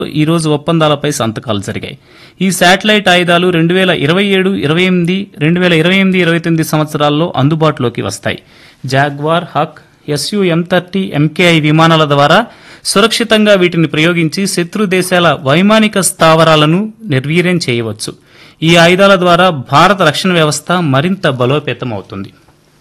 ఈ రోజు ఒప్పందాలపై సంతకాలు జరిగాయి ఈ శాటిలైట్ ఆయుధాలు రెండు వేల ఇరవై ఏడు ఇరవై ఎనిమిది రెండు వేల ఇరవై ఎనిమిది ఇరవై తొమ్మిది సంవత్సరాల్లో అందుబాటులోకి వస్తాయి జాగ్వార్ హక్ ఎస్యు ఎం థర్టీ ఎంకేఐ విమానాల ద్వారా సురక్షితంగా వీటిని ప్రయోగించి శత్రు దేశాల వైమానిక స్థావరాలను నిర్వీర్యం చేయవచ్చు ఈ ఆయుధాల ద్వారా భారత రక్షణ వ్యవస్థ మరింత బలోపేతం అవుతుంది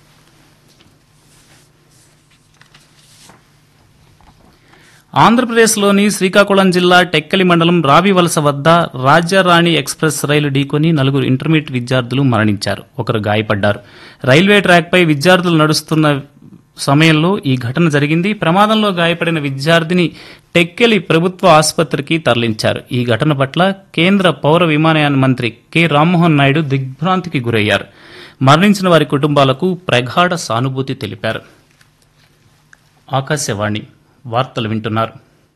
ఆంధ్రప్రదేశ్లోని శ్రీకాకుళం జిల్లా టెక్కలి మండలం రావివలస వద్ద రాజ్యరాణి ఎక్స్ప్రెస్ రైలు ఢీకొని నలుగురు ఇంటర్మీడియట్ విద్యార్థులు మరణించారు ఒకరు గాయపడ్డారు రైల్వే ట్రాక్పై విద్యార్థులు నడుస్తున్న సమయంలో ఈ ఘటన జరిగింది ప్రమాదంలో గాయపడిన విద్యార్థిని టెక్కెలి ప్రభుత్వ ఆసుపత్రికి తరలించారు ఈ ఘటన పట్ల కేంద్ర పౌర విమానయాన మంత్రి కె రామ్మోహన్ నాయుడు దిగ్భ్రాంతికి గురయ్యారు మరణించిన వారి కుటుంబాలకు ప్రగాఢ సానుభూతి తెలిపారు ఆకాశవాణి వార్తలు వింటున్నారు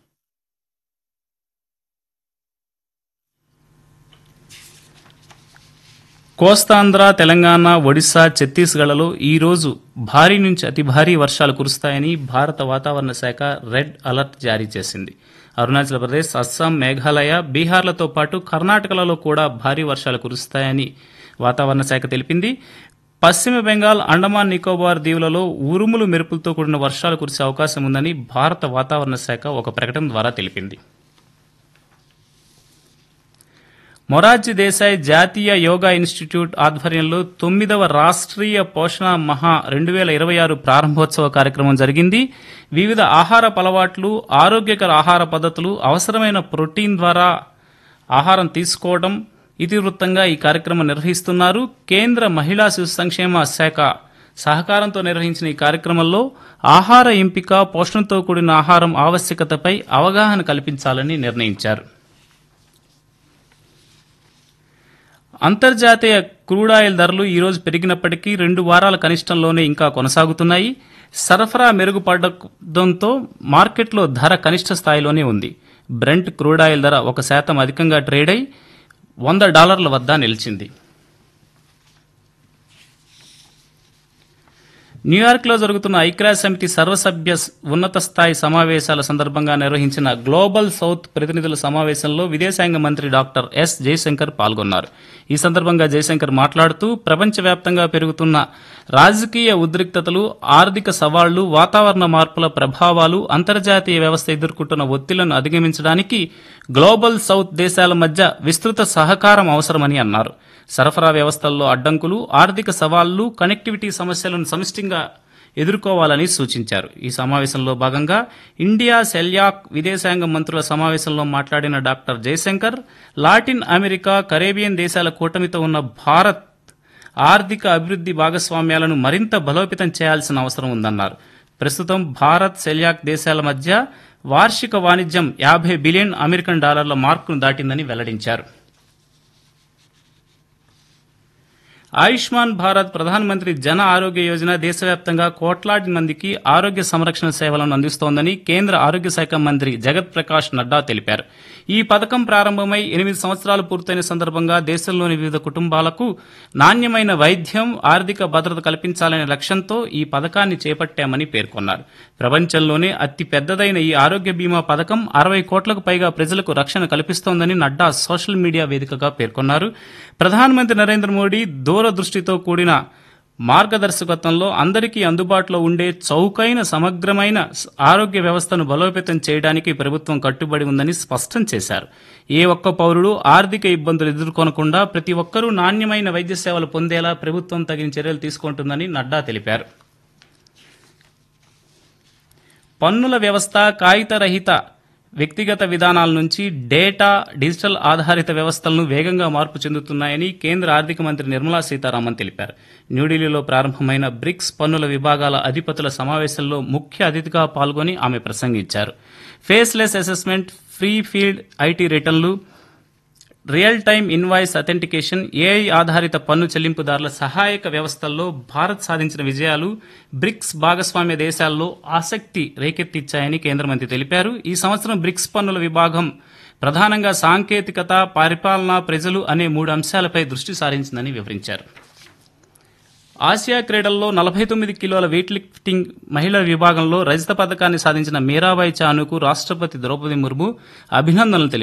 కోస్తాంధ్ర తెలంగాణ ఒడిశా ఛత్తీస్గఢ్లలో ఈ రోజు భారీ నుంచి అతి భారీ వర్షాలు కురుస్తాయని భారత వాతావరణ శాఖ రెడ్ అలర్ట్ జారీ చేసింది అరుణాచల్ ప్రదేశ్ అస్సాం మేఘాలయ బీహార్లతో పాటు కర్ణాటకలలో కూడా భారీ వర్షాలు కురుస్తాయని వాతావరణ శాఖ తెలిపింది పశ్చిమ బెంగాల్ అండమాన్ నికోబార్ దీవులలో ఉరుములు మెరుపులతో కూడిన వర్షాలు కురిసే అవకాశం ఉందని భారత వాతావరణ శాఖ ఒక ప్రకటన ద్వారా తెలిపింది మొరార్జీ దేశాయ్ జాతీయ యోగా ఇన్స్టిట్యూట్ ఆధ్వర్యంలో తొమ్మిదవ రాష్ట్రీయ పోషణ మహా రెండు వేల ఇరవై ఆరు ప్రారంభోత్సవ కార్యక్రమం జరిగింది వివిధ ఆహార అలవాట్లు ఆరోగ్యకర ఆహార పద్ధతులు అవసరమైన ప్రోటీన్ ద్వారా ఆహారం తీసుకోవడం ఇతివృత్తంగా ఈ కార్యక్రమం నిర్వహిస్తున్నారు కేంద్ర మహిళా శిశు సంక్షేమ శాఖ సహకారంతో నిర్వహించిన ఈ కార్యక్రమంలో ఆహార ఎంపిక పోషణతో కూడిన ఆహారం ఆవశ్యకతపై అవగాహన కల్పించాలని నిర్ణయించారు అంతర్జాతీయ క్రూడాయిల్ ధరలు ఈ రోజు పెరిగినప్పటికీ రెండు వారాల కనిష్టంలోనే ఇంకా కొనసాగుతున్నాయి సరఫరా మెరుగుపడడంతో మార్కెట్లో ధర కనిష్ట స్థాయిలోనే ఉంది బ్రెంట్ క్రూడాయిల్ ధర ఒక శాతం అధికంగా ట్రేడ్ అయి వంద డాలర్ల వద్ద నిలిచింది న్యూయార్క్లో జరుగుతున్న ఐక్యరాజ్య సమితి సర్వసభ్య స్- ఉన్నత స్థాయి సమావేశాల సందర్భంగా నిర్వహించిన గ్లోబల్ సౌత్ ప్రతినిధుల సమావేశంలో విదేశాంగ మంత్రి డాక్టర్ ఎస్ జయశంకర్ పాల్గొన్నారు ఈ సందర్భంగా జయశంకర్ మాట్లాడుతూ ప్రపంచవ్యాప్తంగా పెరుగుతున్న రాజకీయ ఉద్రిక్తతలు ఆర్థిక సవాళ్లు వాతావరణ మార్పుల ప్రభావాలు అంతర్జాతీయ వ్యవస్థ ఎదుర్కొంటున్న ఒత్తిళ్లను అధిగమించడానికి గ్లోబల్ సౌత్ దేశాల మధ్య విస్తృత సహకారం అవసరమని అన్నారు సరఫరా వ్యవస్థల్లో అడ్డంకులు ఆర్థిక సవాళ్లు కనెక్టివిటీ సమస్యలను సమిష్టిగా ఎదుర్కోవాలని సూచించారు ఈ సమావేశంలో భాగంగా ఇండియా సెల్యాక్ విదేశాంగ మంత్రుల సమావేశంలో మాట్లాడిన doctor Jaishankar Latin America Caribbean దేశాల కూటమితో ఉన్న భారత్ ఆర్థిక అభివృద్ధి భాగస్వామ్యాలను మరింత బలోపేతం చేయాల్సిన అవసరం ఉందన్నారు ప్రస్తుతం భారత్ సెల్యాక్ దేశాల మధ్య వార్షిక వాణిజ్యం యాభై బిలియన్ అమెరికన్ డాలర్ల మార్కును దాటిందని వెల్లడించారు ఆయుష్మాన్ భారత్ ప్రధానమంత్రి జన ఆరోగ్య యోజన దేశవ్యాప్తంగా కోట్లాది మందికి ఆరోగ్య సంరక్షణ సేవలను అందిస్తోందని కేంద్ర ఆరోగ్య శాఖ మంత్రి జగత్ ప్రకాష్ నడ్డా తెలిపారు ఈ పథకం ప్రారంభమై ఎనిమిది సంవత్సరాలు పూర్తయిన సందర్భంగా దేశంలోని వివిధ కుటుంబాలకు నాణ్యమైన వైద్యం ఆర్థిక భద్రత కల్పించాలనే లక్ష్యంతో ఈ పథకాన్ని చేపట్టామని పేర్కొన్నారు ప్రపంచంలోనే అతి పెద్దదైన ఈ ఆరోగ్య బీమా పథకం అరవై కోట్లకు పైగా ప్రజలకు రక్షణ కల్పిస్తోందని నడ్డా సోషల్ మీడియా వేదికగా పేర్కొన్నారు ప్రధానమంత్రి నరేంద్ర మోడీ దూరదృష్టితో కూడిన మార్గదర్శకత్వంలో అందరికీ అందుబాటులో ఉండే చౌకైన సమగ్రమైన స- ఆరోగ్య వ్యవస్థను బలోపేతం చేయడానికి ప్రభుత్వం కట్టుబడి ఉందని స్పష్టం చేశారు ఏ ఒక్క పౌరుడు ఆర్థిక ఇబ్బందులు ఎదుర్కొనకుండా ప్రతి ఒక్కరూ నాణ్యమైన వైద్య సేవలు పొందేలా ప్రభుత్వం తగిన చర్యలు తీసుకుంటుందని నడ్డా తెలిపారు పన్నుల వ్యవస్థ కాగితరహిత వ్యక్తిగత విధానాల నుంచి డేటా డిజిటల్ ఆధారిత వ్యవస్థలను వేగంగా మార్పు చెందుతున్నాయని కేంద్ర ఆర్థిక మంత్రి నిర్మలా సీతారామన్ తెలిపారు న్యూఢిల్లీలో ప్రారంభమైన బ్రిక్స్ పన్నుల విభాగాల అధిపతుల సమావేశంలో ముఖ్య అతిథిగా పాల్గొని ఆమె ప్రసంగించారు faceless assessment free field IT రిటర్న్లు real time invoice authentication AI ఆధారిత పన్ను చెల్లింపుదారుల సహాయక వ్యవస్థల్లో భారత్ సాధించిన విజయాలు బ్రిక్స్ భాగస్వామ్య దేశాల్లో ఆసక్తి రేకెత్తిచ్చాయని కేంద్ర మంత్రి తెలిపారు ఈ సంవత్సరం బ్రిక్స్ పన్నుల విభాగం ప్రధానంగా సాంకేతికత పరిపాలన ప్రజలు అనే మూడు అంశాలపై దృష్టి సారించిందని వివరించారు ఆసియా క్రీడల్లో నలభై తొమ్మిది కిలోల వెయిట్ లిఫ్టింగ్ మహిళల విభాగంలో రజత పథకాన్ని సాధించిన మీరాబాయి చానుకు రాష్ట్రపతి ద్రౌపది ముర్ము అభినందనలు తెలిపారు